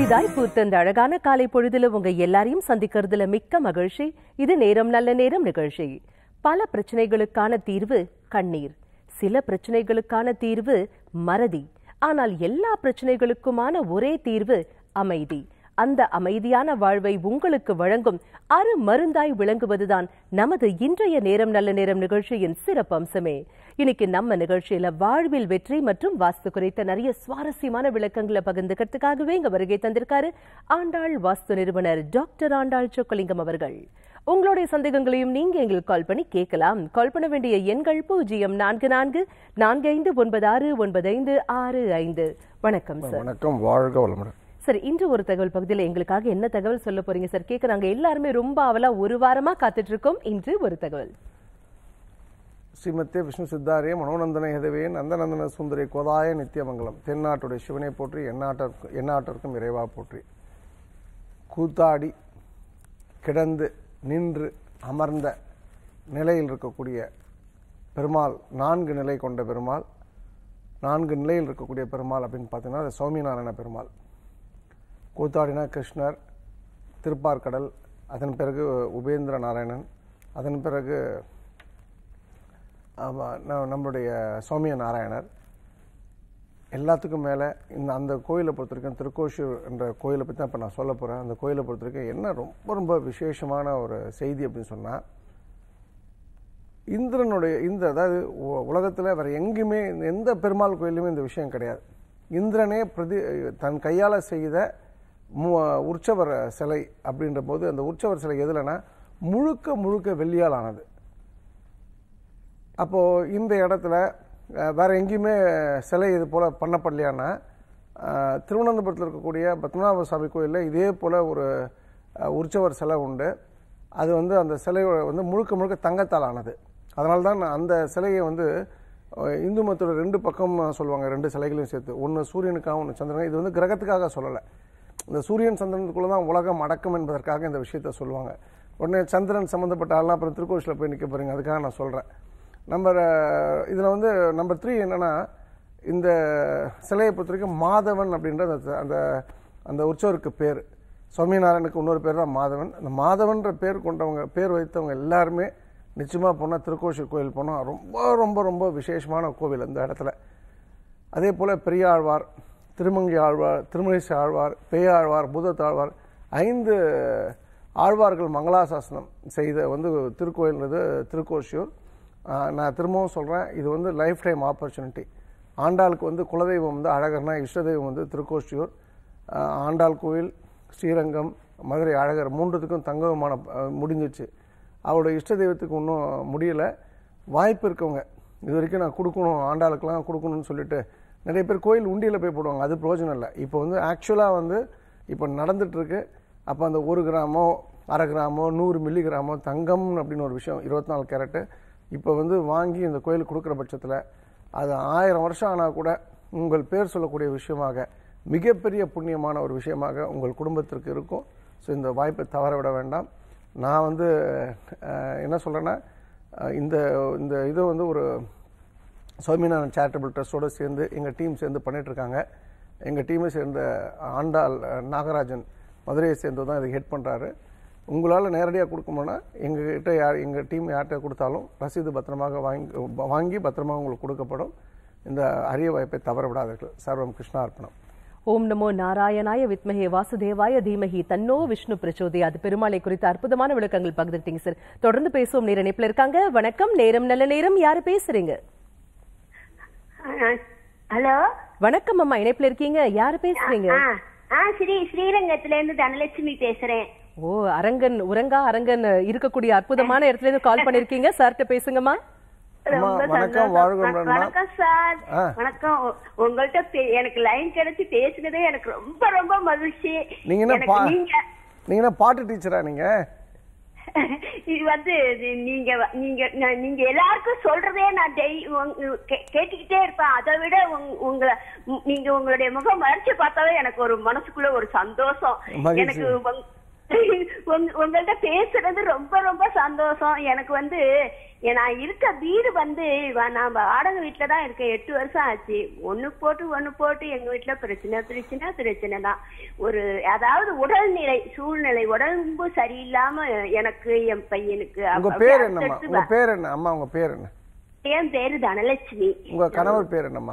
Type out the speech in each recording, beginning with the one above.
புதிதாய் பூத்த இந்த அழகான காலை பொழுதுல உங்க எல்லாரையும் சந்திக்கிறதுல மிக்க மகிழ்ச்சி இது நேரம் நல்ல நேரம் நிகழ்ச்சி பல பிரச்சனைகளுக்கான தீர்வு கண்ணீர் சில பிரச்சனைகளுக்கான தீர்வு மறதி ஆனால் எல்லா பிரச்சனைகளுக்குமான ஒரே தீர்வு அமைதி அந்த அமைதியான வாழ்வை உங்களுக்கு வழங்கும் அரு மருந்தாய் விளங்குவதுதான் நமது இன்றைய நேரம் நல்ல நேரம் நிகழ்ச்சியின் சிறப்பம்சமே இன்னைக்கு நம்ம நிகழ்ச்சியில வாழ்வில் வெற்றி மற்றும் வாஸ்து குறித்த நிறைய சுவாரஸ்யமான விளக்கங்களை பகிர்ந்துக்கிறதுக்காகவே இங்க வருகை தந்திருக்காரு ஆண்டாள் வாஸ்து நிறுவனர் டாக்டர் ஆண்டாள் சொக்கலிங்கம் அவர்கள் உங்களுடைய சந்தேகங்களையும் நீங்க எங்களுக்கு கால் பண்ணி கேட்கலாம் கால் பண்ண வேண்டிய எண்கள் பூஜ்ஜியம் நான்கு நான்கு நான்கு ஐந்து ஒன்பது ஆறு ஒன்பது ஐந்து ஆறு ஐந்து வணக்கம் சார் வணக்கம் வாழ்க வளமுடன் சார் இன்று ஒரு தகவல் பகுதியில் எங்களுக்காக என்ன தகவல் சொல்ல போறீங்க சார் கேட்க நாங்க எல்லாருமே ரொம்ப அவலா ஒரு வாரமா காத்துட்டு இருக்கோம் இன்று ஒரு தகவல் ஸ்ரீமத்தே விஷ்ணு சித்தாரே மனோநந்தன ஹெதவே நந்தநந்தன சுந்தரி கோதாய நித்தியமங்கலம் தென்னாட்டுடைய சிவனை போற்றி எந்நாட்டிற்கும் எந்நாட்டிற்கும் இறைவா போற்றி கூத்தாடி கிடந்து நின்று அமர்ந்த நிலையில் இருக்கக்கூடிய பெருமாள் நான்கு நிலை கொண்ட பெருமாள் நான்கு நிலையில் இருக்கக்கூடிய பெருமாள் அப்படின்னு பார்த்தீங்கன்னா அது சௌமியநாராயண பெருமாள் கூத்தாடினா கிருஷ்ணர் திருப்பார்கடல் அதன் பிறகு உபேந்திர நாராயணன் அதன் பிறகு ஆமா, ந- நம்மளுடைய சௌமிய நாராயணர் எல்லாத்துக்கும் மேலே இந்த அந்த கோயிலை பொறுத்த வரைக்கும் திருக்கோஷூர் என்ற கோயிலை பற்றி தான் இப்போ நான் சொல்ல போகிறேன் அந்த கோயிலை பொறுத்த வரைக்கும் என்ன ரொம்ப ரொம்ப விசேஷமான ஒரு செய்தி அப்படின்னு சொன்னால் இந்திரனுடைய இந்த அதாவது உலகத்தில் வேற எங்கேயுமே எந்த பெருமாள் கோயிலுமே இந்த விஷயம் கிடையாது இந்திரனே பிரதி தன் கையால் செய்த மு உற்சவர் சிலை அப்படின்ற போது அந்த உற்சவர் சிலை எதுலனா முழுக்க முழுக்க வெள்ளியால் ஆனது அப்போது இந்த இடத்துல அஹ், வேற எங்கேயுமே சிலை இது போல் பண்ணப்படலையானா அஹ், திருவனந்தபுரத்தில் இருக்கக்கூடிய பத்மநாப சுவாமி கோயிலில் இதே போல் ஒரு அஹ், உற்சவர் சிலை உண்டு அது வந்து அந்த சிலையோட வந்து முழுக்க முழுக்க தங்கத்தால் ஆனது அதனால தான் நான் அந்த சிலையை வந்து அஹ், இந்து மதத்தோட ரெண்டு பக்கம் சொல்லுவாங்க ரெண்டு சிலைகளையும் சேர்த்து ஒன்று சூரியனுக்காக ஒன்று சந்திரன் இது வந்து கிரகத்துக்காக சொல்லலை இந்த சூரியன் சந்திரனுக்குள்ள தான் உலகம் அடக்கம் என்பதற்காக இந்த விஷயத்த சொல்லுவாங்க உடனே சந்திரன் சம்மந்தப்பட்ட ஆள்லாம் அப்புறம் திருக்கோஷில் போய் நிற்க போறீங்க அதுக்காக நான் சொல்கிறேன் நம்பர் இதில் வந்து நம்பர் த்ரீ என்னன்னா இந்த சிலையை பொறுத்த வரைக்கும் மாதவன் அப்படின்ற அந்த அந்த அந்த உற்சவருக்கு பேர் சுவாமிநாராயணுக்கு இன்னொரு பேர் தான் மாதவன் அந்த மாதவன்ற பேர் கொண்டவங்க பேர் வைத்தவங்க எல்லாருமே நிச்சயமாக போனால் திருக்கோஷூர் கோயில் போனால் ரொம்ப ரொம்ப ரொம்ப விசேஷமான கோவில் அந்த இடத்துல அதே போல் பெரியாழ்வார் திருமங்கை ஆழ்வார் திருமணிசை ஆழ்வார் பேயாழ்வார் பூதத்தாழ்வார் ஐந்து ஆழ்வார்கள் மங்களாசாசனம் செய்த வந்து திருக்கோயில்ன்றது திருக்கோஷியூர் ஆஹ் நான் திரும்பவும் சொல்கிறேன் இது வந்து லைஃப் டைம் ஆப்பர்ச்சுனிட்டி ஆண்டாளுக்கு வந்து குலதெய்வம் வந்து அழகர்னா இஷ்ட தெய்வம் வந்து திருக்கோஷியூர் ஆஹ் ஆண்டாள் கோயில் ஸ்ரீரங்கம் மதுரை அழகர் மூன்றுத்துக்கும் தங்கமான முடிஞ்சிச்சு அவரோட இஷ்ட தெய்வத்துக்கு இன்னும் முடியல வாய்ப்பு இருக்கவங்க இது வரைக்கும் நான் கொடுக்கணும் ஆண்டாளுக்கெல்லாம் கொடுக்கணும்னு சொல்லிட்டு நிறைய பேர் கோயில் உண்டியில் போய் போடுவாங்க அது பிரயோஜனம் இல்லை இப்போ வந்து ஆக்சுவலாக வந்து இப்போ நடந்துட்டு இருக்கு அப்போ அந்த ஒரு கிராமோ அரை கிராமோ நூறு மில்லி கிராமோ தங்கம் அப்படின்னு ஒரு விஷயம் இருபத்தி நாலு கேரட்டு இப்போ வந்து வாங்கி இந்த கோயிலுக்கு கொடுக்குற பட்சத்தில் அது ஆயிரம் வருஷம் ஆனால் கூட உங்கள் பேர் சொல்லக்கூடிய விஷயமாக மிகப்பெரிய புண்ணியமான ஒரு விஷயமாக உங்கள் குடும்பத்திற்கு இருக்கும் ஸோ இந்த வாய்ப்பை தவற விட வேண்டாம் நான் வந்து அஹ், என்ன சொல்கிறேன்னா இந்த இந்த இதை வந்து ஒரு சுவாமிநாதன் சேரிட்டபிள் ட்ரஸ்டோடு சேர்ந்து எங்கள் டீம் சேர்ந்து பண்ணிட்டு இருக்காங்க எங்கள் டீமை சேர்ந்த ஆண்டாள் அஹ், நாகராஜன் மதுரையை சேர்ந்து தான் இதை ஹெட் பண்ணுறாரு உங்களால் நேரடியாக கொடுக்கணும்னா எங்ககிட்ட யார் எங்கள் டீம் யார்கிட்ட கொடுத்தாலும் ரசீது பத்திரமாக வாங்கி வாங்கி பத்திரமாக உங்களுக்கு கொடுக்கப்படும் இந்த அரிய வாய்ப்பை தவற விடாதீர்கள் சர்வம் கிருஷ்ணா அர்ப்பணம் ஓம் நமோ நாராயணாய வித்மஹே வாசுதேவாய தீமஹி தன்னோ விஷ்ணு பிரச்சோதயாத் பெருமாளை குறித்த அற்புதமான விளக்கங்கள் பகிர்ந்துட்டீங்க சார் தொடர்ந்து பேசுவோம் நேர இணைப்புல இருக்காங்க வணக்கம் நேரம் நல்ல நேரம் யாரு பேசுறீங்க ஹலோ வணக்கம் அம்மா இணைப்புல இருக்கீங்க யாரு பேசுறீங்க ஆ ஆ ஸ்ரீ ஸ்ரீரங்கத்துல இருந்து தனலட்சுமி பேசுறேன் ஓ அரங்கன் உரங்கா அரங்கன் இருக்கக்கூடிய அற்புதமான இடத்துல இருந்து கால் பண்ணிருக்கீங்க சார்கிட்ட பேசுங்கம்மா அம்மா, ரொம்ப வணக்கம், சந்தோஷம். வாழ்க வ- வளமுடன். வணக்கம் சார் ஆ. வணக்கம் உ- உங்கள்ட்ட பே- எனக்கு லைன் கிடைச்சு பேசுனதே எனக்கு ரொம்ப ரொம்ப மகிழ்ச்சி நீங்க என்ன எனக்கு பா நீங்க நீங்க என்ன பாட்டு டீச்சரா நீங்க இது வந்து இது நீங்க வ- நீங்க நான் நீங்க எல்லாருக்கும் சொல்றதே நான் டெய்- உங்க- கே- கேட்டுக்கிட்டே இருப்பேன் அதை விட உங்க- உங்களை உ- நீங்க உங்களுடைய முகம் மறைச்சு பார்த்தாவே எனக்கு ஒரு மனசுக்குள்ள ஒரு சந்தோஷம் மகிழ்ச்சி. எனக்கு உங்க- உங்க- உங்கள்ட்ட பேசுறது ரொம்ப ரொம்ப சந்தோஷம் எனக்கு வந்து எ- நான் இருக்க வீடு வந்து வ- நான் வாடகை வீட்டுல தான் இருக்கேன் எட்டு வருஷம் ஆச்சு ஒண்ணு போட்டு ஒண்ணு போட்டு எங்க வீட்டுல பிரச்சனை பிரச்சனை பிரச்சனை தான் ஒரு அதாவது உடல்நிலை சூழ்நிலை உடம்பு சரியில்லாம எனக்கு என் பையனுக்கு உங்க அப்ப- பேர் அப்படியே என்னம்மா அடுத்தடுத்து உங்க வ- பேர் என்ன அம்மா உங்க பேர் என்ன என் பேரு தனலட்சுமி உங்க கணவர் பேர் என்னம்மா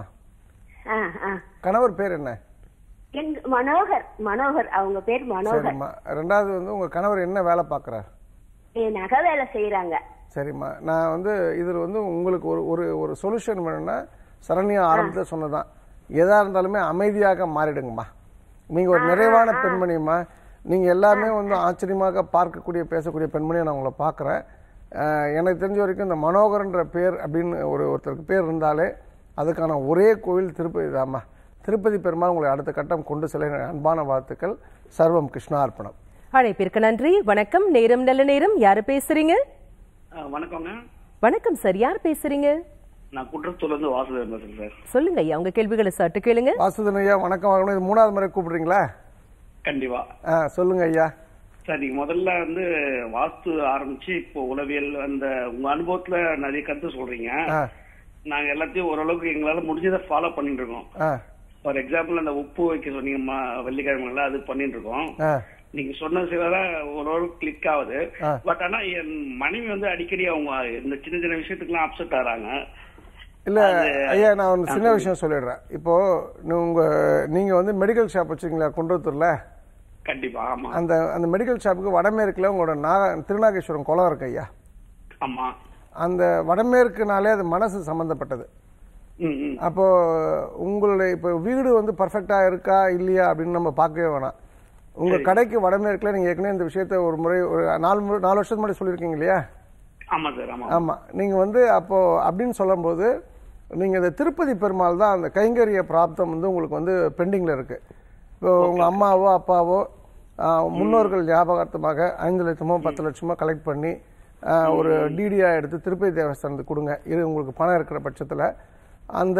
ஆ, ஆ. கணவர் பேர் என்ன எங்க மனோகர் மனோகர் அவங்க பேர் மனோகர் சரிம்மா ரெண்டாவது வந்து உங்க கணவர் என்ன வேலை பார்க்குறாரு என் நகை வேலை செய்யறாங்க சரிம்மா நான் வந்து இதில் வந்து உங்களுக்கு ஒரு ஒரு ஒரு சொல்யூஷன் வேணும்னா சரண்யா ஆரம்பத்தில் சொன்னதான் எதா இருந்தாலுமே அமைதியாக மாறிடுங்கம்மா நீங்க ஒரு நிறைவான பெண்மணிம்மா நீங்க எல்லாமே வந்து ஆச்சரியமாக பார்க்கக்கூடிய பேசக்கூடிய பெண்மணியை நான் உங்களை பார்க்குறேன் எனக்கு தெரிஞ்ச வரைக்கும் இந்த மனோகரன்ற பேர் அப்படின்னு ஒரு ஒருத்தருக்கு பேர் இருந்தாலே அதுக்கான ஒரே கோவில் திருப்பதி தாம்மா திருப்பதி பெருமாள் உங்களை அடுத்த கட்டம் கொண்டு செல்ல என்னுடைய அன்பான வாழ்த்துக்கள் சர்வம் கிருஷ்ணார்ப்பணம் அழைப்பிற்கு நன்றி வணக்கம் நேரம் நல்ல நேரம் யாரு பேசுறீங்க ஆ, வணக்கங்க வணக்கம் சார் யார் பேசுறீங்க நான் குற்றத்தூர்ல இருந்து வாசுதேவன் பேசுறேன் சார் சொல்லுங்க ஐயா உங்க கேள்விகளை சட்டு கேளுங்க வாசுதன் ஐயா வணக்கம் வணக்கம் இது மூணாவது முறை கூப்பிடுறீங்களா கண்டிப்பா ஆ சொல்லுங்க ஐயா சார் நீங்க முதல்ல வந்து வாஸ்து ஆரம்பிச்சு இப்போ உளவியல் அந்த உங்க அனுபவத்துல நிறைய கருத்து சொல்றீங்க ஆ நாங்க எல்லாத்தையும் ஓரளவுக்கு எங்களால முடிஞ்சதை ஃபாலோ பண்ணிட்டு இருக்கோம் ஆ ஃபார் எக்ஸாம்பிள் அந்த உப்பு வைக்க சொன்னீங்க ம- வெள்ளிக்கிழமைல அது பண்ணிட்டு இருக்கோம் ஆ நீங்க சொன்ன சிலதா ஓரளவுக்கு கிளிக் ஆகுது ஆ. பட் ஆனா என் மனைவி வந்து அடிக்கடி அவங்க இந்த சின்ன சின்ன விஷயத்துக்குலாம் அப்செட் ஆறாங்க இல்ல ஐயா நான் ஒரு சின்ன விஷயம் சொல்லிடுறேன் இப்போ நீ- உங்க நீங்க வந்து மெடிக்கல் ஷாப் வச்சிருக்கீங்களா குன்றத்தூர்ல கண்டிப்பா ஆமா அந்த அந்த மெடிக்கல் ஷாப்புக்கு வடமேற்குல உங்களோட நாக திருநாகேஸ்வரம் குளம் இருக்கு ஐயா ஆமா அந்த வடமேற்குனாலே அது மனசு சம்பந்தப்பட்டது ம் ம் அப்போ உங்களுடைய இப்போ வீடு வந்து பர்ஃபெக்டா இருக்கா இல்லையா அப்படின்னு நம்ம பார்க்கவே வேணாம் உங்க கடைக்கு வடமேற்குல நீங்க ஏற்கனவே இந்த விஷயத்த ஒரு முறை ஒரு நாலு மு- நாலு வருஷத்துக்கு முன்னாடி சொல்லியிருக்கீங்க இல்லையா ஆமா சார் ஆமா ஆமா நீங்க வந்து அப்போ அப்படின்னு சொல்லும்போது நீங்க இந்த திருப்பதி பெருமாள் தான் அந்த கைங்கரிய பிராப்தம் வந்து உங்களுக்கு வந்து பெண்டிங்ல இருக்கு இப்போ உங்க அம்மாவோ அப்பாவோ ஆ, முன்னோர்கள் ஞாபகார்த்தமாக ஐந்து லட்சமோ பத்து லட்சமோ கலெக்ட் பண்ணி ஆ, ஒரு டிடியா எடுத்து திருப்பதி தேவஸ்தானத்துக்கு கொடுங்க இது உங்களுக்கு பணம் இருக்கிற பட்சத்துல அந்த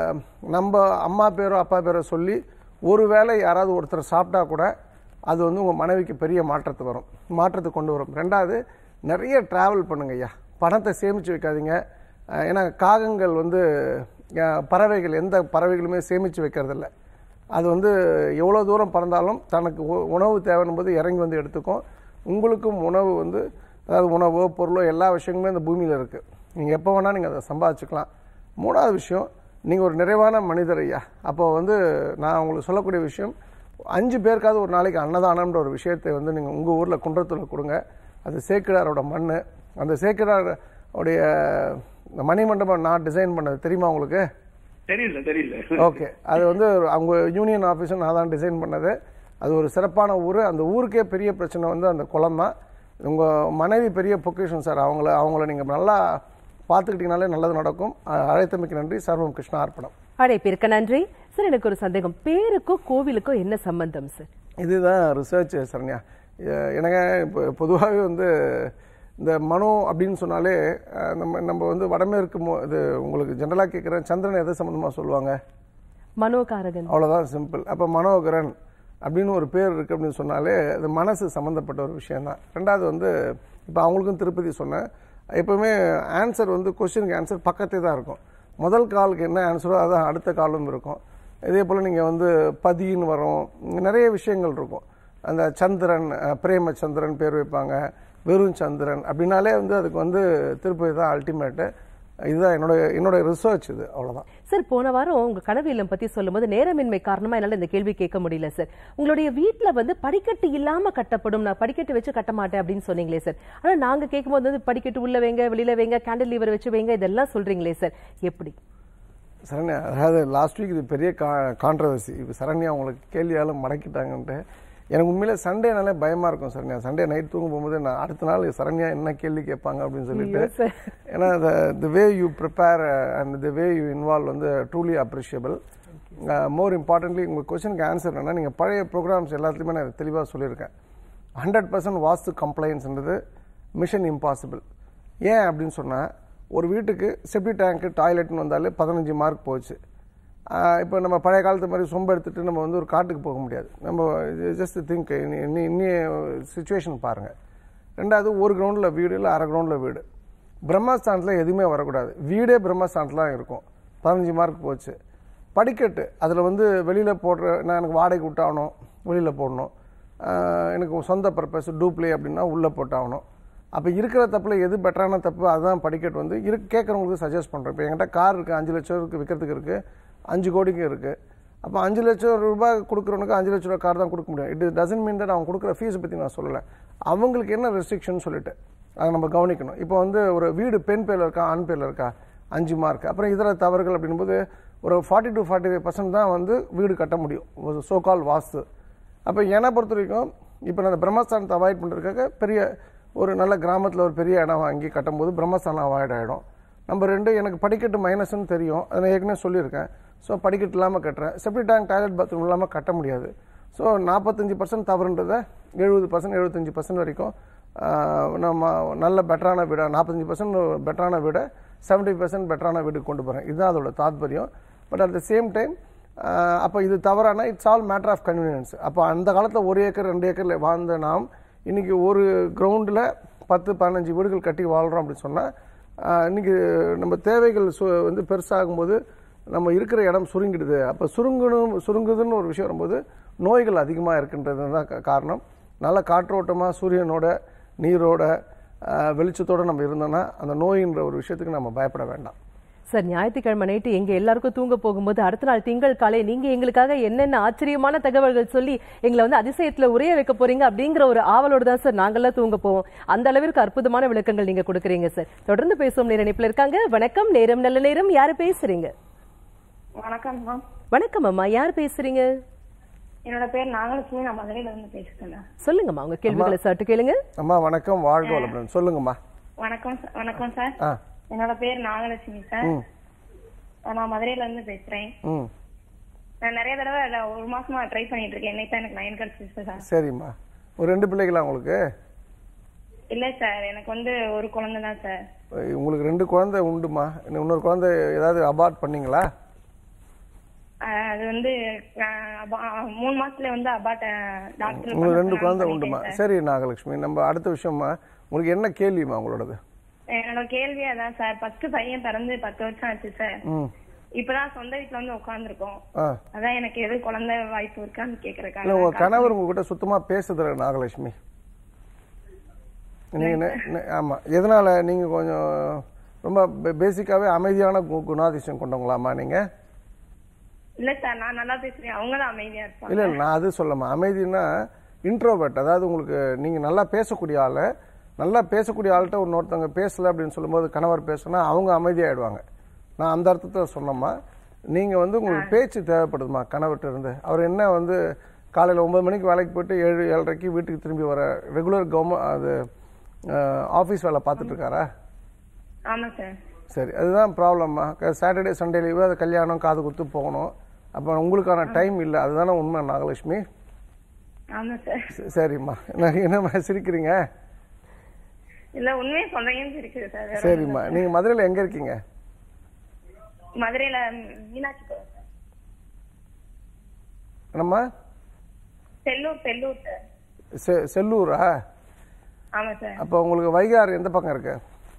நம்ம அம்மா பேரோ அப்பா பேரோ சொல்லி ஒருவேளை யாராவது ஒருத்தர் சாப்பிட்டா கூட அது வந்து உங்கள் மனைவிக்கு பெரிய மாற்றத்தை வரும் மாற்றத்தை கொண்டு வரும் ரெண்டாவது நிறைய டிராவல் பண்ணுங்க ஐயா பணத்தை சேமித்து வைக்காதீங்க அஹ் ஏன்னா காகங்கள் வந்து அஹ் பறவைகள் எந்த பறவைகளுமே சேமித்து வைக்கிறதில்ல அது வந்து எவ்வளோ தூரம் பறந்தாலும் தனக்கு உ- உணவு தேவைன்னும் போது இறங்கி வந்து எடுத்துக்கும் உங்களுக்கும் உணவு வந்து அதாவது உணவோ பொருளோ எல்லா விஷயங்களுமே இந்த பூமியில் இருக்குது நீங்கள் எப்போ வேணால் நீங்கள் அதை சம்பாதிச்சுக்கலாம் மூணாவது விஷயம் நீங்கள் ஒரு நிறைவான மனிதர் ஐயா அப்போ வந்து நான் உங்களுக்கு சொல்லக்கூடிய விஷயம் அஞ்சு பேருக்காவது ஒரு நாளைக்கு அன்னதானம்ன்ற ஒரு விஷயத்தை வந்து நீங்கள் உங்கள் ஊரில் குன்றத்தில் கொடுங்க அது சேக்கிடாரோட மண் அந்த சேக்கிடார் உடைய இந்த மணிமண்டபம் நான் டிசைன் பண்ணது தெரியுமா உங்களுக்கு தெரியல தெரியல ஓகே அது வந்து அவங்க யூனியன் ஆஃபீஸும் நான் தான் டிசைன் பண்ணது அது ஒரு சிறப்பான ஊர் அந்த ஊருக்கே பெரிய பிரச்சனை வந்து அந்த குளம் தான் உங்கள் மனைவி பெரிய பொக்கிஷன் சார் அவங்கள அவங்கள நீங்கள் நல்லா பார்த்துக்கிட்டீங்கனாலே நல்லது நடக்கும் அஹ் அழைத்தமைக்கு நன்றி சர்வம் கிருஷ்ணா அர்ப்பணம் அழைப்பிற்கு நன்றி சார் எனக்கு ஒரு சந்தேகம் பேருக்கும் கோவிலுக்கும் என்ன சம்பந்தம் சார் இதுதான் ரிசர்ச் சரண்யா எ- எனக்கு இப்போ பொதுவாகவே வந்து இந்த மனோ அப்படின்னு சொன்னாலே அஹ், நம்ம நம்ம வந்து வடமேற்கு மோ- இது உங்களுக்கு ஜென்ரலாக கேட்குறேன் சந்திரன் எதை சம்மந்தமாக சொல்லுவாங்க மனோகாரகன் அவ்வளோதான் சிம்பிள் அப்போ மனோகரன் அப்படின்னு ஒரு பேர் இருக்கு அப்படின்னு சொன்னாலே அது மனசு சம்மந்தப்பட்ட ஒரு விஷயம்தான் ரெண்டாவது வந்து இப்போ அவங்களுக்கும் திருப்பதி சொன்னேன் எப்பவுமே ஆன்சர் வந்து கொஸ்டினுக்கு ஆன்சர் பக்கத்தே தான் இருக்கும் முதல் காலுக்கு என்ன ஆன்சரோ அதான் அடுத்த காலும் இருக்கும் இதே போல் நீங்கள் வந்து பதின்னு வரும் இங்க நிறைய விஷயங்கள் இருக்கும் அந்த சந்திரன் அஹ், பிரேம சந்திரன் பேர் வைப்பாங்க வெறும் சந்திரன் அப்படின்னாலே வந்து அதுக்கு வந்து திருப்பதி தான் அல்டிமேட்டு இதுதான் என்னோட என்னோட ரிசர்ச் இது அவ்வளோதான் சார் போன வாரம் உங்க கனவு இல்லம் பத்தி சொல்லும்போது நேரமின்மை காரணமா என்னால இந்த கேள்வி கேட்க முடியல சார் உங்களுடைய வீட்ல வந்து படிக்கட்டு இல்லாம கட்டப்படும் நான் படிக்கட்டு வச்சு கட்ட மாட்டேன் அப்படின்னு சொன்னீங்களே சார் ஆனா நாங்க கேட்கும்போது வந்து படிக்கட்டு உள்ள வைங்க வெளியில வைங்க கேண்டில் லீவர் வச்சு வைங்க இதெல்லாம் சொல்றீங்களே சார் எப்படி சரண்யா அதாவது லாஸ்ட் வீக் இது பெரிய கா கான்ட்ரவர்சி இப்போ சரண்யா உங்களுக்கு கேள்வியாலும் மடக்கிட்டாங்கன்ட்டு எனக்கு உண்மையிலே சண்டேனாலே பயமா இருக்கும் சரண்யா சண்டே நைட் தூங்க போகும்போது நான் அடுத்த நாள் சரண்யா என்ன கேள்வி கேட்பாங்க அப்படின்னு சொல்லிட்டு ஐயோ, sir. ஏன்னா the way you prepare and the way you involve வந்து ட்ரூலி அப்ரிஷியபிள் மோர் இம்பார்ட்டன்ட்லி உங்கள் கொஸ்டினுக்கு ஆன்சர் என்னன்னா நீங்கள் பழைய ப்ரோக்ராம்ஸ் எல்லாத்துலேயுமே நான் தெளிவாக சொல்லியிருக்கேன் ஹண்ட்ரட் பர்சன்ட் வாஸ்து கம்ப்ளைண்ட்ஸ்ன்றது மிஷன் இம்பாசிபிள் ஏன் அப்படின்னு சொன்னால் ஒரு வீட்டுக்கு செப்டி டேங்க்கு டாய்லெட்னு வந்தாலே பதினஞ்சு மார்க் போச்சு இப்போ நம்ம பழைய காலத்து மாதிரி சொம்ப எடுத்துட்டு நம்ம வந்து ஒரு காட்டுக்கு போக முடியாது நம்ம ஜஸ்ட் திங்க் இன்னி இன்னி சுச்சுவேஷன் பாருங்கள் ரெண்டாவது ஒரு கிரவுண்டில் வீடு இல்லை அரை கிரவுண்டில் வீடு பிரம்மஸ்தானத்தில் எதுவுமே வரக்கூடாது வீடே பிரம்மஸ்தானத்தில் தான் இருக்கும் பதினஞ்சு மார்க் போச்சு படிக்கட்டு அதில் வந்து வெளியில் போடுற நான் எனக்கு வாடகைக்கு விட்டாகணும் வெளியில் போடணும் ஆஹ் எனக்கு சொந்த பர்பஸ் டூப்ளே அப்படின்னா உள்ளே போட்டாகணும் அப்போ இருக்கிற தப்பில் எது பெட்டரான தப்பு அதுதான் படிக்கட்டு வந்து இரு கேட்குறவங்களுக்கு சஜஸ்ட் பண்ணுறேன் இப்போ என்கிட்ட கார் இருக்குது அஞ்சு லட்சம் ரூபாய்க்கு விற்கிறதுக்கு இருக்குது அஞ்சு கோடிக்கு இருக்குது அப்போ அஞ்சு லட்சம் ரூபாய் கொடுக்குறவனுக்கு அஞ்சு லட்ச ரூபாய் கார் தான் கொடுக்க முடியும் இட் டசன்ட் மீன் தட் அவன் கொடுக்குற ஃபீஸை பற்றி நான் சொல்லலை அவங்களுக்கு என்ன ரெஸ்ட்ரிக்ஷன் சொல்லிட்டு அதை நம்ம கவனிக்கணும் இப்போ வந்து ஒரு வீடு பெண் பேரில் இருக்கா ஆண் பேரில் இருக்கா அஞ்சு மார்க் அப்புறம் இதர தவறுகள் அப்படின்போது ஒரு forty to forty five percent தான் வந்து வீடு கட்ட முடியும் சோகால் வாஸ்து அப்போ என்னை பொறுத்த வரைக்கும் இப்போ நான் அந்த பிரம்மஸ்தானத்தை அவாய்ட் பண்ணுறதுக்காக பெரிய ஒரு நல்ல கிராமத்தில் ஒரு பெரிய இடம் வாங்கி கட்டும்போது பிரம்மஸ்தானம் அவாய்ட் ஆகிடும் நம்பர் ரெண்டு எனக்கு படிக்கட்டு மைனஸ்னு தெரியும் அதை நான் ஏற்கனவே சொல்லியிருக்கேன் ஸோ படிக்கட்டு இல்லாமல் கட்டுறேன் செப்டி டேங்க் டாய்லெட் பாத்ரூம் இல்லாமல் கட்ட முடியாது ஸோ நாற்பத்தஞ்சு பர்சன்ட் தவறுன்றதை எழுபது பர்சன்ட் எழுபத்தஞ்சு பர்சன்ட் வரைக்கும் ஆஹ், நம்ம நல்ல பெட்டரான வீடை நாற்பத்தஞ்சு பர்சன்ட் பெட்டரான வீடை செவன்ட்டி பர்சன்ட் பெட்டரான வீட்டுக்கு கொண்டு போகிறேன் இதுதான் அதோட தாத்பரியம் but at the same time அப்போ இது தவறான it's all matter of convenience அப்போ அந்த காலத்தில் ஒரு ஏக்கர் ரெண்டு ஏக்கரில் வாழ்ந்த நாம் இன்னைக்கு ஒரு கிரவுண்டில் பத்து பதினஞ்சு வீடுகள் கட்டி வாழ்கிறோம் அப்படின்னு சொன்னால் இன்னைக்கு நம்ம தேவைகள் சு வந்து பெருசாகும்போது நம்ம இருக்கிற இடம் சுருங்கிடுது அப்போ சுருங்கணும் சுருங்குதுன்னு ஒரு விஷயம் வரும்போது நோய்கள் அதிகமாக இருக்கின்றது தான் கா- காரணம் நல்ல காற்றோட்டமாக சூரியனோட நீரோட ஆஹ், வெளிச்சத்தோட நம்ம இருந்தோம்னா அந்த நோயின்ற ஒரு விஷயத்துக்கு நம்ம பயப்பட வேண்டாம் சார் ஞாயிற்றுக்கிழமை நைட்டு எங்க எல்லாருக்கும் தூங்க போகும்போது அடுத்த நாள் திங்கள் காலை நீங்க எங்களுக்காக என்னென்ன ஆச்சரியமான தகவல்கள் சொல்லி எங்களை வந்து அதிசயத்துல உரைய வைக்க போறீங்க அப்படிங்கிற ஒரு ஆவலோடு தான் சார் நாங்கெல்லாம் தூங்க போவோம் அந்த அளவிற்கு அற்புதமான விளக்கங்கள் நீங்க கொடுக்குறீங்க சார் தொடர்ந்து பேசுவோம் நேர இணைப்புல இருக்காங்க வணக்கம் நேரம் நல்ல நேரம் யாரு பேசுறீங்க வணக்கம் மேம் வணக்கம் அம்மா யார் பேசுறீங்க என்னோட பேர் நாகலட்சுமி நான் மதுரையில இருந்து பேசுறேன் சொல்லுங்கம்மா உங்க கேள்விகளை சட்டு கேளுங்க அம்மா வணக்கம் வாழ்க வளமுடன் சொல்லுங்கம்மா வணக்கம் சார் வணக்கம் சார் ஆ என்னோட பேர் நாகலட்சுமி சார் ம் நான் மதுரையில இருந்து பேசுறேன் ம் நான் நிறைய தடவை இல்ல, ஒரு மாசமா ட்ரை பண்ணிட்டு இருக்கேன் என்னைக்கு தான் எனக்கு லைன் கிடைச்சிச்சு சார் சரிம்மா ஒரு ரெண்டு பிள்ளைகளா உங்களுக்கு இல்ல சார் எனக்கு வந்து ஒரு குழந்தை தான் சார் உங்களுக்கு ரெண்டு குழந்தை உண்டுமா இன்னும் இன்னொரு குழந்தை ஏதாவது அபார்ட் பண்ணீங்களா அஹ், அது வந்து அஹ், அபா- மூணு மாசத்துல வந்து அபாட்ட டாக்டர் உங்களுக்கு ரெண்டு குழந்தை உண்டுமா சரி நாகலட்சுமி நம்ம அடுத்த விஷயமா உங்களுக்கு என்ன கேள்விமா உங்களோடது என்னோட கேள்வி அதான் சார் ஃபர்ஸ்ட் பையன் பிறந்து பத்து வருஷம் ஆச்சு சார் ம் இப்பதான் சொந்த வீட்டுல வந்து உட்காந்துருக்கோம் ஆ அதான் எனக்கு எது குழந்தை வாய்ப்பு இருக்கான்னு இல்லை கேக்குறக்காக உங்கள் கணவர் உங்ககிட்ட சுத்தமாக பேசுதில்ல நாகலட்சுமி நீங்கள் ஆமாம் எதனால் நீங்கள் கொஞ்சம் ரொம்ப பேசிக்காகவே அமைதியான கு- குணாதிசயம் கொண்டவங்களாம்மா நீங்கள் இல்ல சார் நான் நல்லா பேசுறேன் அவங்க தான் அமைதியா இருப்பாங்க இல்லை நான் அது சொல்லமா அமைதினா இன்ட்ரோவர்ட் அதாவது உங்களுக்கு நீங்கள் நல்லா பேசக்கூடிய ஆள் நல்லா பேசக்கூடிய ஆள்கிட்ட இன்னொருத்தவங்க பேசலை அப்படின்னு சொல்லும்போது கணவர் பேசுனா அவங்க அமைதியாயிடுவாங்க நான் அந்த அர்த்தத்தில் சொன்னோம்மா நீங்கள் வந்து உங்களுக்கு பேச்சு தேவைப்படுதுமா கணவர்கிட்ட இருந்து அவர் என்ன வந்து காலையில் ஒன்பது மணிக்கு வேலைக்கு போயிட்டு ஏழு ஏழரைக்கு வீட்டுக்கு திரும்பி வர ரெகுலர் கவர்மெண்ட் அது ஆஃபீஸ் வேலை பார்த்துட்டு இருக்காரா ஆமா சார் சரி அதுதான் ப்ராப்ளம்மா சாட்டர்டே சண்டே லீவு அது கல்யாணம் காது குத்து போகணும் அப்போ உங்களுக்கான டைம் இல்லை அதுதானே உண்மை நாகலட்சுமி ஆமா சார் ச- சரிம்மா என்ன என்னம்மா சிரிக்கிறீங்க இல்ல உண்மையை சொல்றீங்கன்னு இருக்குது சார் வேற சரிம்மா நீங்கள் மதுரையில் எங்கே இருக்கீங்க ஒண்ணும் மதுரையில மீனாட்சி கோயில் சார். என்னம்மா செல்லூர் செல்லூர் சார் செ செல்லூரா ஆமா சார் அப்போ உங்களுக்கு வைகாறு எந்த பக்கம் இருக்கு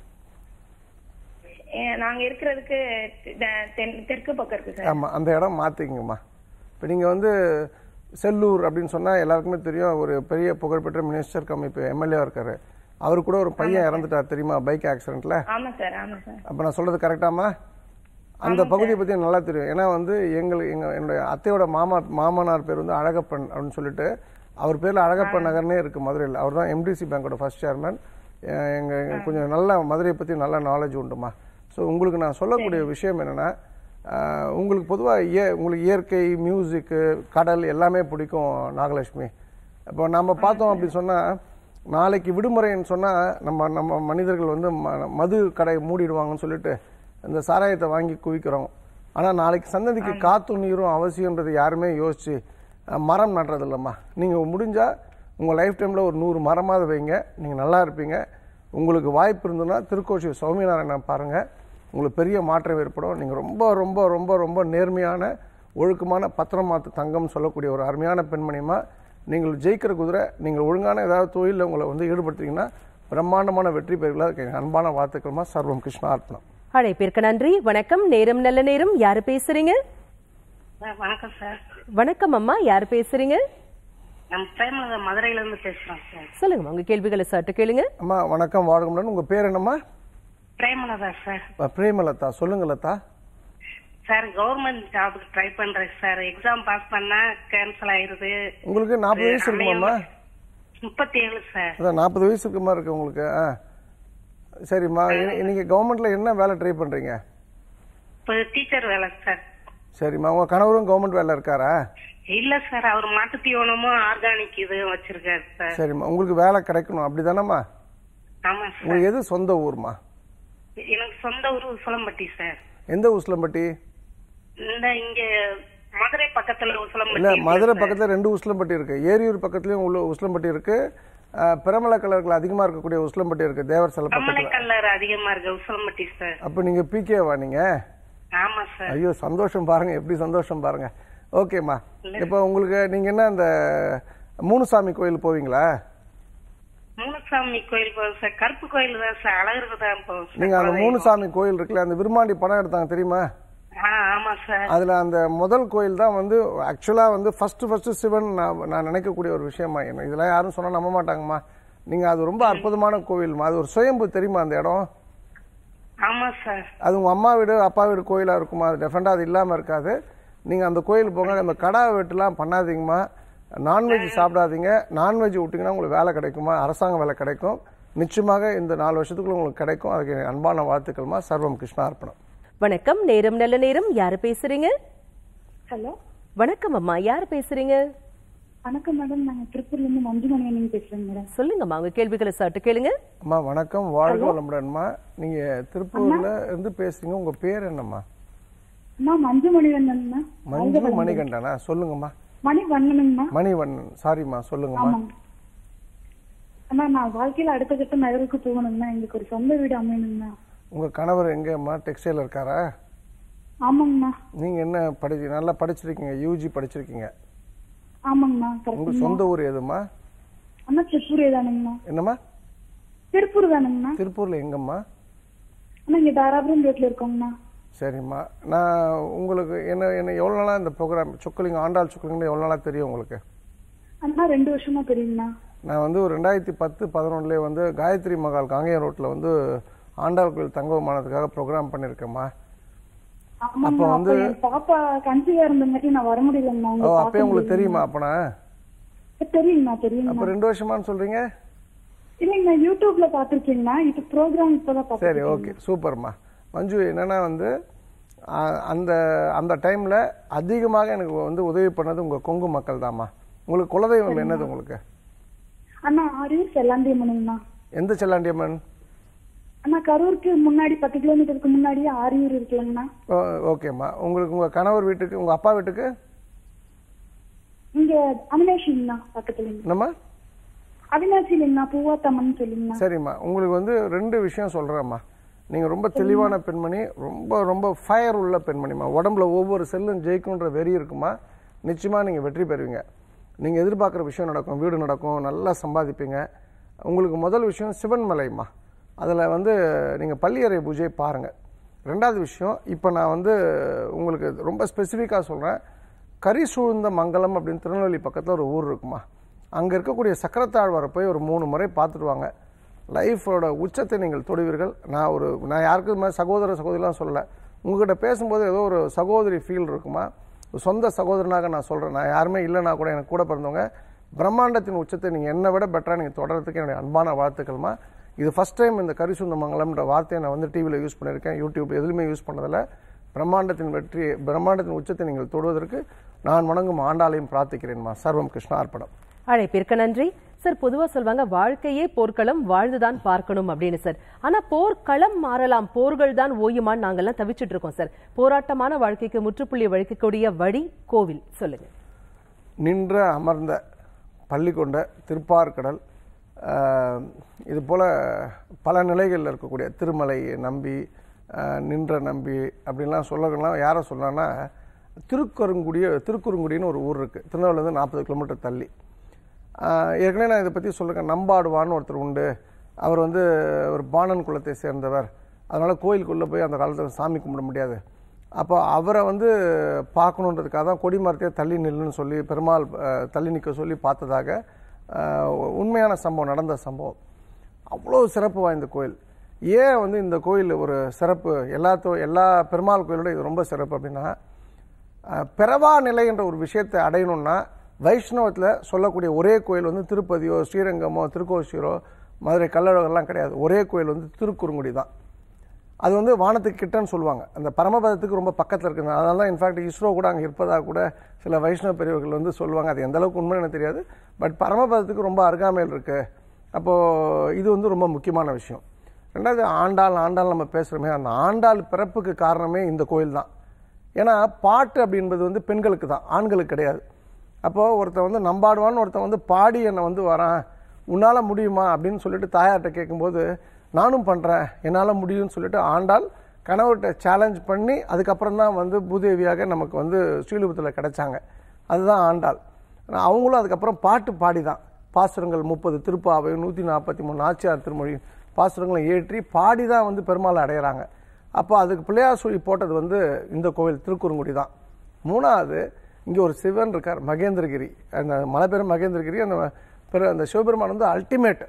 ஏ, நாங்க இருக்கிறதுக்கு தெ- தென்- தெற்கு பக்கம் இருக்கு சார் ஆமாம் அந்த இடம் மாற்றிக்கங்கம்மா இப்போ நீங்கள் வந்து செல்லூர் அப்படின்னு சொன்னால் எல்லாருக்குமே தெரியும் ஒரு பெரிய புகழ்பெற்ற மினிஸ்டர் கம் இப்போ எம்எல்ஏ இருக்காரு அவர் கூட ஒரு பையன் இறந்துட்டார் தெரியுமா பைக் ஆக்சிடென்ட்ல ஆமா சார் ஆமா சார் அப்போ நான் சொல்றது கரெக்டாமா அந்த பகுதியை பற்றி எனக்கு நல்லா தெரியும் ஏன்னா வந்து எங்களுக்கு எங்கள் என்னுடைய அத்தையோட மாமா மாமனார் பேர் வந்து அழகப்பன் அப்படின்னு சொல்லிட்டு அவர் பேரில் அழகப்பன் நகர்னே இருக்குது மதுரையில் அவர் தான் எம்டிசி பேங்கோட ஃபர்ஸ்ட் சேர்மன் எங்கள் கொஞ்சம் நல்ல மதுரையை பற்றி நல்ல நாலேஜ் உண்டுமா ஸோ உங்களுக்கு நான் சொல்லக்கூடிய விஷயம் என்னென்னா உங்களுக்கு பொதுவாக இய உங்களுக்கு இயற்கை மியூசிக்கு கடல் எல்லாமே பிடிக்கும் நாகலட்சுமி இப்போ நம்ம பார்த்தோம் அப்படி சொன்னால் நாளைக்கு விடுமுறைன்னு சொன்னால் நம்ம நம்ம மனிதர்கள் வந்து ம- மது கடை மூடிடுவாங்கன்னு சொல்லிட்டு இந்த சாராயத்தை வாங்கி குவிக்கிறோம் ஆனால் நாளைக்கு சந்ததிக்கு காத்தும் நீரும் அவசியன்றது யாருமே யோசிச்சு அஹ், மரம் நடுறது இல்லைம்மா நீங்கள் முடிஞ்சால் உங்கள் லைஃப் டைமில் ஒரு நூறு மரமாவது வைங்க நீங்கள் நல்லா இருப்பீங்க உங்களுக்கு வாய்ப்பு இருந்ததுன்னா திருக்கோஷி சௌமியநாராயணன் பாருங்கள் உங்களுக்கு பெரிய மாற்றம் ஏற்படும் நீங்கள் ரொம்ப ரொம்ப ரொம்ப ரொம்ப நேர்மையான ஒழுக்கமான பத்திரமாத்து தங்கம் சொல்லக்கூடிய ஒரு அருமையான பெண்மணியமா நீங்கள் ஜெயிக்கிற குதிரை நீங்கள் ஒழுங்கான ஏதாவது தொழிலில் உங்களை வந்து ஈடுபடுத்திங்கன்னா பிரம்மாண்டமான வெற்றி பெறுகளா எங்கள் அன்பான வாழ்த்துக்களுமா சர்வம் கிருஷ்ணா அர்ப்பணம் அழைப்பிற்கு நன்றி வணக்கம் நேரம் நல்ல நேரம் யாரு பேசுறீங்க வணக்கம் சார் வணக்கம் அம்மா யார் பேசுறீங்க நம்ம பிரேமலதா மதுரையில இருந்து பேசுறோம் சார் சொல்லுங்க உங்க கேள்விகளை சற்று கேளுங்க அம்மா வணக்கம் வாழ்க்கமுடன் உங்கள் பேர் என்னம்மா பிரேமலதா சார் அஹ் பிரேமலதா சொல்லுங்க லதா சார் கவர்மெண்ட் ஜாபுக்கு ட்ரை பண்றேன் சார் எக்ஸாம் பாஸ் பண்ணா கேன்சல் ஆயிருது உங்களுக்கு நாற்பது வயசு இருக்குமாம்மா முப்பத்தி ஏழு சார் அதான் நாற்பது வயசு இருக்க மாதிரி இருக்கு உங்களுக்கு ஆ சரிம்மா இ- நீங்க கவர்மெண்ட்ல என்ன வேலை ட்ரை பண்றீங்க இப்போ டீச்சர் வேலை சார் சரிம்மா உங்க கணவரும் கவர்மெண்ட் வேலை இருக்காரா இல்ல சார் அவர் மாட்டு தீவனமும் ஆர்கானிக் இது வச்சிருக்காரு சார் சரிம்மா உங்களுக்கு வேலை கிடைக்கணும் அப்படிதானம்மா ஆமா சார் உங்களுக்கு எது சொந்த ஊர்மா எனக்கு சொந்த ஊர் உசலம்பட்டி சார் எந்த உஸ்லம்பட்டி இந்த இங்க மதுரை பக்கத்துல இல்ல உசலம்பட்டி மதுரை பக்கத்துல ரெண்டு உஸ்லம்பட்டி இருக்கு ஏரியூர் பக்கத்துலயும் உள்ள உஸ்லம்பட்டி இருக்கு அஹ், பிரமல கலர்கள் அதிகமா இருக்கக்கூடிய உஸ்லம்பட்டி இருக்கு தேவர் சில கமலை பக்கத்துல கல்லர் அதிகமா இருக்கு உசலம்பட்டி சார் அப்ப நீங்க பிகேவா நீங்க ஆமா சார் ஐயோ சந்தோஷம் பாருங்க எப்படி சந்தோஷம் பாருங்க ஓகேம்மா இப்போ உங்களுக்கு நீங்க என்ன அந்த மூணுசாமி கோயில் போவீங்களா மூணுசாமி கோயில் போகும் சார் கருப்பு கோயில் தான் சார் அழகருக்கு தான் போகும் சார் நீங்க அந்த குலதெய்வம். மூணுசாமி கோயில் இருக்குல்ல அந்த விருமாண்டி படம் எடுத்தாங்க தெரியுமா ஆ ஆமா சார் அதுல அந்த முதல் கோயில் தான் வந்து ஆக்சுவலா வந்து ஃபர்ஸ்ட் ஃபர்ஸ்ட் சிவன் நான் நான் நினைக்கக்கூடிய ஒரு விஷயமா என்ன இதெல்லாம் யாரும் சொன்னா நம்ப மாட்டாங்கம்மா நீங்க அது ரொம்ப அற்புதமான கோயில்மா அது ஒரு சுயம்பு தெரியுமா அந்த இடம் ஆமா சார் அது உங்க அம்மா வீடு அப்பா வீடு கோயிலா இருக்குமா அது டெஃபரெண்டா அது இல்லாம இருக்காது நீங்க அந்த கோயில் போங்க அந்த கடா வெட்டுலாம் பண்ணாதீங்கம்மா நான்வெஜ் சாப்பிடாதீங்க நான்வெஜ் விட்டீங்கன்னா உங்களுக்கு வேலை கிடைக்குமா அரசாங்க வேலை கிடைக்கும் நிச்சயமாக இந்த நாலு வருஷத்துக்குள்ள உங்களுக்கு கிடைக்கும் அதுக்கு என் அன்பான வாழ்த்துக்கள்மா சர்வம் கிருஷ்ணா அர்ப்பணம் வணக்கம் நேரம் நல்ல நேரம் யாரு பேசுறீங்க ஹலோ வணக்கம் அம்மா யார் பேசுறீங்க வணக்கம் மேடம் நாங்க திருப்பூர்ல இருந்து மஞ்சுமணி அண்ணன் பேசுறேங்க மேடம் சொல்லுங்கம்மா உங்க கேள்விகளை சற்று கேளுங்க அம்மா வணக்கம் வாழ்க வளமுடன்மா நீங்க திருப்பூர்ல இருந்து பேசுறீங்க உங்க பேர் என்னம்மா அம்மா மஞ்சுமணி அண்ணன்மா மஞ்சு மணிகண்டனா சொல்லுங்கம்மா மணி வண்ணனுங்கம்மா மணிவண்ணன் சாரிம்மா சொல்லுங்கம்மா ஆமாங்க அண்ணா நான் வாழ்க்கையில அடுத்த கட்ட நகருக்கு போகணுங்கண்ணா எங்களுக்கு ஒரு சொந்த வீடு அமையணுங்கண்ணா உங்க கணவர் எங்கம்மா டெக்ஸ்டைல் இருக்காரா ஆமாங்கண்ணா நீங்க என்ன படிச்சு நல்லா படிச்சிருக்கீங்க யூஜி படிச்சிருக்கீங்க ஆமாங்கண்ணா உங்க கரெக்ட் சொந்த ஊர் எதுமா அண்ணா திருப்பூர் தானுங்கண்ணா என்னம்மா திருப்பூர் தானுங்கண்ணா திருப்பூர்ல எங்கம்மா அண்ணா இங்க தாராபுரம் ரோட்ல இருக்கோங்கண்ணா சரிம்மா நான் உங்களுக்கு என்ன என்ன எவ்வளோ நாளாக இந்த ப்ரோக்ராம் சொக்கலிங்க ஆண்டாள் சொக்கலிங்க எவ்வளோ நாளாக தெரியும் உங்களுக்கு அண்ணா ரெண்டு வருஷமா தெரியுங்கண்ணா நான் வந்து ஒரு ரெண்டாயிரத்தி பத்து பதினொன்றுலேயே வந்து காயத்ரி மகால் காங்கேயம் ரோட்டில் வந்து ஆண்டாள் கோயில் தங்க விமானத்துக்காக ப்ரோக்ராம் பண்ணியிருக்கேம்மா ஆமாங்கண்ணா வந்து- அப்ப என் பாப்பா கன்சீவா இருந்தங்காட்டி நான் வர முடியலங்கண்ணா ஓ உங்க அப்பயே பார்க்க உங்களுக்கு முடியலங்கண்ணா. தெரியுமா அப்பனா தெரியுங்கண்ணா தெரியுங்கண்ணா அப்போ ரெண்டு வருஷமான்னு சொல்கிறீங்க இல்லைங்கண்ணா யூடியூப்ல பாத்திருக்கீங்கண்ணா இப்ப ப்ரோக்ராம் இப்பதான் சரி பாத்துருக்கேன் ஓகே சூப்பர்மா மஞ்சு என்னன்னா வந்து ஆ, அந்த அந்த டைமில் அதிகமாக எனக்கு வந்து உதவி பண்ணது உங்கள் கொங்கு மக்கள் தாம்மா உங்களுக்கு குலதெய்வம் என்னது உங்களுக்கு அண்ணா ஆரியூர் செல்லாண்டியம்மனுங்கண்ணா எந்த செல்லாண்டியம்மன் அண்ணா கரூருக்கு முன்னாடி பத்து கிலோமீட்டருக்கு முன்னாடியே ஆரியூர் இருக்குல்லங்கண்ணா ஓ, ஓகேம்மா உங்களுக்கு உங்கள் கணவர் வீட்டுக்கு உங்கள் அப்பா வீட்டுக்கு இங்க அவினாஷிங்கண்ணா பக்கத்துல என்னம்மா அவினாஷி இல்லைங்கண்ணா பூவாத்தம்மன் சொல்லிங்கண்ணா சரிம்மா உங்களுக்கு வந்து ரெண்டு விஷயம் சொல்கிறேம்மா நீங்கள் ரொம்ப தெளிவான பெண்மணி ரொம்ப ரொம்ப ஃபயர் உள்ள பெண்மணிம்மா உடம்புல ஒவ்வொரு செல்லும் ஜெயிக்கும்ன்ற வெறி இருக்குமா நிச்சயமாக நீங்கள் வெற்றி பெறுவீங்க நீங்கள் எதிர்பார்க்குற விஷயம் நடக்கும் வீடு நடக்கும் நல்லா சம்பாதிப்பீங்க உங்களுக்கு முதல் விஷயம் சிவன்மலைம்மா அதில் வந்து நீங்கள் பள்ளியறை பூஜை பாருங்கள் ரெண்டாவது விஷயம் இப்போ நான் வந்து உங்களுக்கு ரொம்ப ஸ்பெசிஃபிக்காக சொல்கிறேன் கரி சூழ்ந்த மங்கலம் அப்படின்னு திருநெல்வேலி பக்கத்தில் ஒரு ஊர் இருக்குமா அங்கே இருக்கக்கூடிய சக்கரத்தாழ்வாரை போய் ஒரு மூணு முறை பார்த்துட்டு வாங்க லைஃபோட உச்சத்தை நீங்கள் தொடுவீர்கள் நான் ஒரு நான் யாருக்கும் இது மாதிரி சகோதர சகோதரிலாம் சொல்லலை உங்ககிட்ட பேசும்போது ஏதோ ஒரு சகோதரி ஃபீல் இருக்குமா ஒரு சொந்த சகோதரனாக நான் சொல்கிறேன் நான் யாருமே இல்லைனா கூட எனக்கு கூட பிறந்தவங்க பிரம்மாண்டத்தின் உச்சத்தை நீங்கள் என்னை விட பெட்டராக நீங்கள் தொடர்றதுக்கு என்னுடைய அன்பான வாழ்த்துக்கள்மா இது ஃபஸ்ட் டைம் இந்த கரிசுந்த மங்கலம்ன்ற வார்த்தையை நான் வந்து டிவியில் யூஸ் பண்ணியிருக்கேன் யூடியூப் எதுலையுமே யூஸ் பண்ணதில்லை பிரம்மாண்டத்தின் வெற்றி பிரம்மாண்டத்தின் உச்சத்தை நீங்கள் தொடுவதற்கு நான் வணங்கும் ஆண்டாளையும் பிரார்த்திக்கிறேன்மா சர்வம் கிருஷ்ணா அர்ப்பணம் அழைப்பிற்கு நன்றி சார் பொதுவா சொல்வாங்க வாழ்க்கையே போர்க்களம் வாழ்ந்துதான் பார்க்கணும் அப்படின்னு சார் ஆனா போர்க்களம் மாறலாம் போர்கள் தான் ஓயுமான்னு நாங்கெல்லாம் தவிச்சிட்டு இருக்கோம் சார் போராட்டமான வாழ்க்கைக்கு முற்றுப்புள்ளி வழிக்கக்கூடிய வழி கோவில் சொல்லுங்க நின்ற அமர்ந்த பள்ளி கொண்ட திருப்பார்கடல் ஆஹ், இது போல பல நிலைகளில் இருக்கக்கூடிய திருமலை நம்பி அஹ், நின்ற நம்பி அப்படின்லாம் சொல்லலாம் யாரை சொல்லலாம்னா திருக்குறுங்குடி திருக்குறுங்குடின்னு ஒரு ஊர் இருக்குது திருநெல்வேலிருந்து நாற்பது கிலோமீட்டர் தள்ளி ஆஹ் ஏற்கனவே நான் இதை பற்றி சொல்லிருக்கேன் நம்பாடுவான்னு ஒருத்தர் உண்டு அவர் வந்து ஒரு பாணன் குலத்தை சேர்ந்தவர் அதனால் கோயிலுக்குள்ளே போய் அந்த காலத்தில் சாமி கும்பிட முடியாது அப்போ அவரை வந்து பார்க்கணுன்றதுக்காக தான் கொடிமரத்தையே தள்ளி நில்லுன்னு சொல்லி பெருமாள் ஆஹ், தள்ளி நிற்க சொல்லி பார்த்ததாக ஆஹ், உண்மையான சம்பவம் நடந்த சம்பவம் அவ்வளோ சிறப்பு வாய்ந்த கோயில் ஏன் வந்து இந்த கோயில் ஒரு சிறப்பு எல்லாத்தோ எல்லா பெருமாள் கோயிலோட இது ரொம்ப சிறப்பு அப்படின்னா அஹ், பிறவா நிலை என்ற ஒரு விஷயத்தை அடையணும்னா வைஷ்ணவத்தில் சொல்லக்கூடிய ஒரே கோயில் வந்து திருப்பதியோ ஸ்ரீரங்கமோ திருக்கோஷியரோ மதுரை கல்லழகர்லாம் கிடையாது ஒரே கோயில் வந்து திருக்குறுங்குடி தான் அது வந்து வானத்துக்கு கிட்டன்னு சொல்லுவாங்க அந்த பரமபதத்துக்கு ரொம்ப பக்கத்தில் இருக்குது அதனால தான் இன்ஃபேக்ட் இஸ்ரோ கூட அங்கே இருப்பதாக கூட சில வைஷ்ணவ பெரியவர்கள் வந்து சொல்லுவாங்க அது எந்த அளவுக்கு உண்மை எனக்கு தெரியாது பட் பரமபதத்துக்கு ரொம்ப அருகாமையில் இருக்குது அப்போது இது வந்து ரொம்ப முக்கியமான விஷயம் ரெண்டாவது ஆண்டாள் ஆண்டாள் நம்ம பேசுகிறோமே அந்த ஆண்டாள் பிறப்புக்கு காரணமே இந்த கோயில் தான் ஏன்னா பாட்டு அப்படின்றது வந்து பெண்களுக்கு தான் ஆண்களுக்கு கிடையாது அப்போது ஒருத்தன் வந்து நம்பாடுவான்னு ஒருத்தன் வந்து பாடி என்னை வந்து வரான் உன்னால் முடியுமா அப்படின்னு சொல்லிட்டு தாயார்கிட்ட கேட்கும்போது நானும் பண்ணுறேன் என்னால் முடியும்னு சொல்லிட்டு ஆண்டாள் கணவர்கிட்ட சேலஞ்ச் பண்ணி அதுக்கப்புறம் தான் வந்து பூதேவியாக நமக்கு வந்து ஸ்ரீலிபுரத்தில் கிடைச்சாங்க அதுதான் ஆண்டாள் ஆனா அவங்களும் அதுக்கப்புறம் பாட்டு பாடி தான் பாசுரங்கள் முப்பது திருப்பாவை நூற்றி நாற்பத்தி மூணு நாச்சியார் திருமொழி பாசுரங்களை ஏற்றி பாடி தான் வந்து பெருமாளை அடையிறாங்க அப்போ அதுக்கு பிள்ளையார் சொல்லி போட்டது வந்து இந்த கோவில் திருக்குறுங்குடி தான் மூணாவது இங்கே ஒரு சிவன் இருக்கார் மகேந்திரகிரி அந்த மலை பேர் மகேந்திரகிரி அந்த பிற அந்த சிவபெருமான் வந்து அல்டிமேட்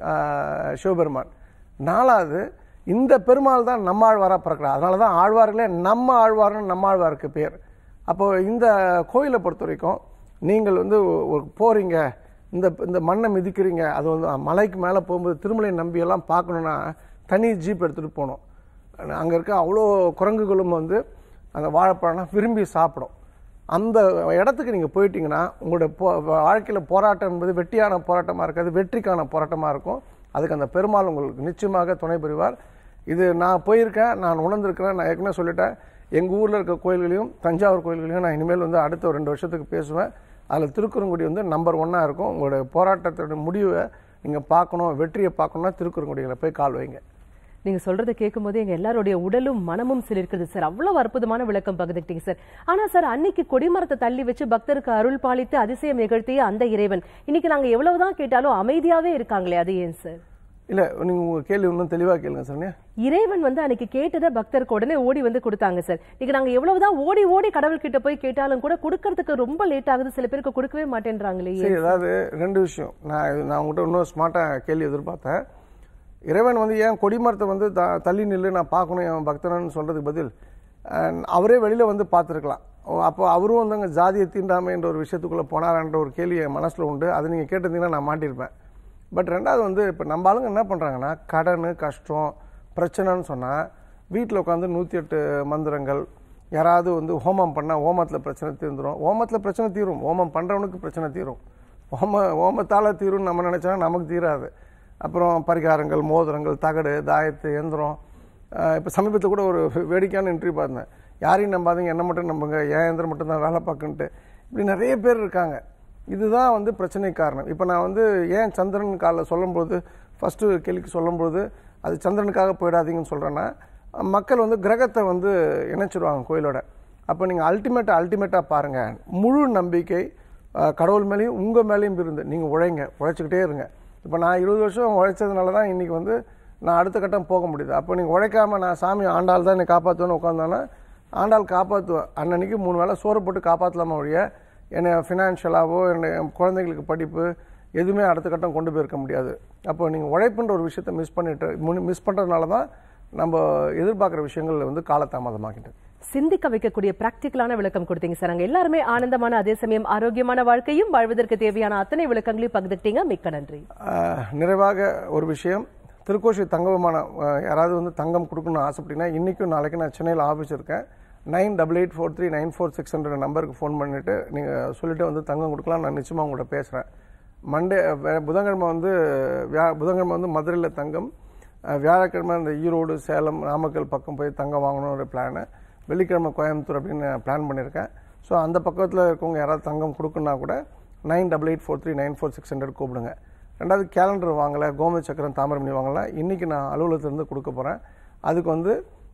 சிவபெருமான் நாலாவது இந்த பெருமாள் தான் நம்ம ஆழ்வாராக பிறக்கிறார் அதனால தான் ஆழ்வார்களே நம்ம ஆழ்வார்னு நம்ம ஆழ்வாருக்கு பேர் அப்போ இந்த கோயிலை பொறுத்த வரைக்கும் நீங்கள் வந்து ஒரு போறீங்க இந்த இந்த மண்ணை மிதிக்கிறீங்க அது வந்து மலைக்கு மேலே போகும்போது திருமலை நம்பியெல்லாம் பார்க்கணுன்னா தனி ஜீப் எடுத்துகிட்டு போகணும் அங்கே இருக்க அவ்வளோ குரங்குகளும் வந்து அந்த வாழைப்பழம்னா விரும்பி சாப்பிடும் அந்த இடத்துக்கு நீங்கள் போயிட்டீங்கன்னா உங்களுடைய போ வாழ்க்கையில் போராட்டம் என்பது வெட்டியான போராட்டமாக இருக்காது வெற்றிக்கான போராட்டமாக இருக்கும் அதுக்கு அந்த பெருமாள் உங்களுக்கு நிச்சயமாக துணை புரிவார் இது நான் போயிருக்கேன் நான் உணர்ந்திருக்கிறேன் நான் ஏற்கனவே சொல்லிட்டேன் எங்கள் ஊரில் இருக்க கோயில்களையும் தஞ்சாவூர் கோயில்களையும் நான் இனிமேல் வந்து அடுத்த ஒரு ரெண்டு வருஷத்துக்கு பேசுவேன் அதில் திருக்குறங்குடி வந்து நம்பர் ஒன்னாக இருக்கும் உங்களுடைய போராட்டத்தோட முடிவை நீங்கள் பார்க்கணும் வெற்றியை பார்க்கணும்னா திருக்குறங்குடியில் போய் கால் வைங்க நீங்க சொல்றதை கேட்கும்போது எங்க எல்லாருடைய உடலும் மனமும் சிலிர்க்குது சார் அவ்வளவு அற்புதமான விளக்கம் பகிர்ந்துக்கிட்டீங்க சார் ஆனா சார் அன்னைக்கு கொடிமரத்தை தள்ளி வச்சு பக்தருக்கு அருள் பாலித்து அதிசயம் நிகழ்த்திய அந்த இறைவன் இன்னைக்கு நாங்க எவ்வளவுதான் கேட்டாலும் அமைதியாவே இருக்காங்களே அது ஏன் சார் இல்லை நீங்கள் உங்கள் கேள்வி இன்னும் தெளிவாக கேளுங்க சரண்யா இறைவன் வந்து அன்னைக்கு கேட்டதை பக்தருக்கு உடனே ஓடி வந்து கொடுத்தாங்க சார் இன்னைக்கு நாங்க எவ்வளவுதான் ஓடி ஓடி கடவுள் கிட்ட போய் கேட்டாலும் கூட கொடுக்கறதுக்கு ரொம்ப லேட் ஆகுது சில பேருக்கு கொடுக்கவே மாட்டேன்றாங்களே ஏன்? சரி அதாவது ரெண்டு விஷயம் நான் இது- நான் உங்கள்கிட்ட இன்னும் ஸ்மார்ட்டாக கேள்வி எதிர்பார்த்தேன் இறைவன் வந்து ஏன் கொடிமரத்தை வந்து த தள்ளி நில்லு நான் பார்க்கணும் என் பக்தனன்னு சொல்கிறதுக்கு பதில் அஹ், அவரே வெளியில் வந்து பார்த்துருக்கலாம் அப்போ அவரும் வந்து அங்கே ஜாதியை தீண்டாமை என்ற ஒரு விஷயத்துக்குள்ளே போனாரான்ற ஒரு கேள்வி என் மனசில் உண்டு அதை நீங்கள் கேட்டிருந்தீங்கன்னா நான் மாட்டியிருப்பேன் பட் ரெண்டாவது வந்து இப்போ நம்ம ஆளுங்க என்ன பண்ணுறாங்கன்னா கடன் கஷ்டம் பிரச்சனைன்னு சொன்னால் வீட்டில் உட்காந்து நூற்றி எட்டு மந்திரங்கள் யாராவது வந்து ஹோமம் பண்ணால் ஹோமத்தில் பிரச்சனை தீர்ந்துடும் ஹோமத்தில் பிரச்சனை தீரும் ஹோமம் பண்ணுறவனுக்கு பிரச்சனை தீரும் ஹோம ஹோமத்தால் தீரும்னு நம்ம நினச்சா நமக்கு தீராது அப்புறம் பரிகாரங்கள் மோதிரங்கள் தகடு தாயத்து எந்திரம் இப்போ சமீபத்தில் கூட ஒரு வேடிக்கையான இன்டர்வியூ பார்த்தேன் யாரையும் நம்பாதீங்க என்ன மட்டும் நம்புங்க ஏன் எந்திரம் மட்டும் தான் வேலை பார்க்குன்ட்டு இப்படி நிறைய பேர் இருக்காங்க இதுதான் வந்து பிரச்சனை காரணம் இப்போ நான் வந்து ஏன் சந்திரன் காலில் சொல்லும்போது ஃபஸ்ட்டு கேள்விக்கு சொல்லும்போது அது சந்திரனுக்காக போயிடாதீங்கன்னு சொல்கிறேன்னா மக்கள் வந்து கிரகத்தை வந்து இணைச்சிருவாங்க கோயிலோட அப்போ நீங்கள் அல்டிமேட்டாக அல்டிமேட்டாக பாருங்கள் முழு நம்பிக்கை அஹ், கடவுள் மேலேயும் உங்கள் மேலேயும் இருந்து நீங்கள் உழைங்க உழைச்சிக்கிட்டே இருங்க இப்போ நான் இருபது வருஷம் உழைச்சதுனால தான் இன்றைக்கி வந்து நான் அடுத்த கட்டம் போக முடியுது அப்போ நீங்கள் உழைக்காம நான் சாமி ஆண்டாள் தான் என்னை காப்பாற்றுவேன்னு உட்காந்தானா ஆண்டாள் காப்பாற்றுவேன் அன்னன்னைக்கு மூணு வேளை சோறு போட்டு காப்பாற்றலாமா ஒழிய என்னை ஃபினான்ஷியலாகவோ என்னை என் குழந்தைங்களுக்கு படிப்பு எதுவுமே அடுத்த கட்டம் கொண்டு போயிருக்க முடியாது அப்போ நீங்கள் உழைப்புன்ற ஒரு விஷயத்தை மிஸ் பண்ணிட்டு மிஸ் பண்ணுறதுனால தான் நம்ம எதிர்பார்க்குற விஷயங்கள் வந்து காலதாமதமாகிட்டு சிந்திக்க வைக்கக்கூடிய பிராக்டிக்கலான விளக்கம் கொடுத்தீங்க சார் நாங்க எல்லாருமே ஆனந்தமான அதே சமயம் ஆரோக்கியமான வாழ்க்கையும் வாழ்வதற்கு தேவையான அத்தனை விளக்கங்களையும் பகிர்ந்துட்டீங்க மிக்க நன்றி ஆஹ், நிறைவாக ஒரு விஷயம் திருக்கோஷி தங்க விமானம் ஆஹ், யாராவது வந்து தங்கம் கொடுக்கணும்னு ஆசைப்பட்டீங்கன்னா இன்றைக்கும் நாளைக்கு நான் சென்னையில் ஆஃபீஸ் இருக்கேன் nine double eight four three nine four six hundred நம்பருக்கு ஃபோன் பண்ணிவிட்டு நீங்கள் சொல்லிட்டு வந்து தங்கம் கொடுக்கலாம் நான் நிச்சயமாக உங்கள்கிட்ட பேசுகிறேன் மண்டே வே- புதன்கிழமை வந்து வியா புதன்கிழமை வந்து மதுரையில் தங்கம் அஹ், வியாழக்கிழமை இந்த ஈரோடு சேலம் நாமக்கல் பக்கம் போய் தங்கம் வாங்கணும் ஒரு பிளானு வெள்ளிக்கிழமை கோயம்புத்தூர் அப்படின்னு பிளான் பண்ணியிருக்கேன் ஸோ அந்த பக்கத்தில் இருக்கவங்க யாராவது தங்கம் கொடுக்குன்னா கூட nine double eight four three nine four six hundred கூப்பிடுங்க ரெண்டாவது கேலண்டர் வாங்கலை கோமதி சக்கரம் தாமிரமணி வாங்கலை இன்றைக்கி நான் அலுவலகத்திலேருந்து கொடுக்க போகிறேன் அதுக்கு வந்து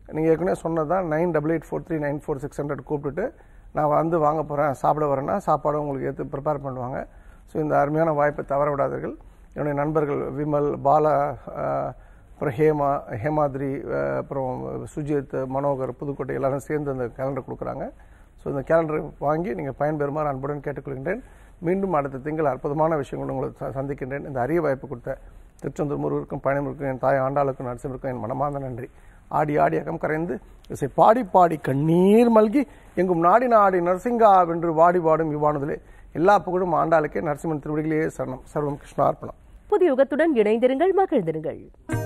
நீங்கள் ஏற்கனவே சொன்னது தான் nine double eight four three nine four six hundred கூப்பிட்டுட்டு நான் வந்து வாங்க போகிறேன் சாப்பிட வரேன்னா சாப்பாடு உங்களுக்கு ஏற்று ப்ரிப்பேர் பண்ணுவாங்க ஸோ இந்த அருமையான வாய்ப்பை தவற விடாதீர்கள் என்னுடைய நண்பர்கள் விமல் பாலா அஹ், அப்புறம் ஹேமா ஹேமாத்ரி அஹ், அப்புறம் சுஜித் மனோகர் புதுக்கோட்டை எல்லாரும் சேர்ந்து அந்த கேலண்டர் கொடுக்குறாங்க ஸோ இந்த கேலண்டரை வாங்கி நீங்கள் பயன்பெறுமாறு அன்புடன் கேட்டுக்கொள்கின்றேன் மீண்டும் அடுத்த திங்கள் அற்புதமான விஷயங்கள் உங்களை ச- சந்திக்கின்றேன் இந்த அரிய வாய்ப்பு கொடுத்த திருச்செந்தூர் முருகருக்கும் பயணமிருக்கும் என் தாய் ஆண்டாளுக்கும் நரசிம்மருக்கும் என் மனமார்ந்த நன்றி ஆடி ஆடி அகம் கரைந்து இசை பாடி பாடி கண்ணீர் மல்கி எங்கும் நாடி நாடி நரசிங்கா வென்று வாடி பாடும் இவ்வாணுதலே எல்லா புகழும் ஆண்டாளுக்கே நரசிம்மன் திருவடிகளே சரணம் சர்வம் கிருஷ்ணார்ப்பணம் புதிய யுகத்துடன் இணைந்திருங்கள் மகிழ்ந்திருங்கள்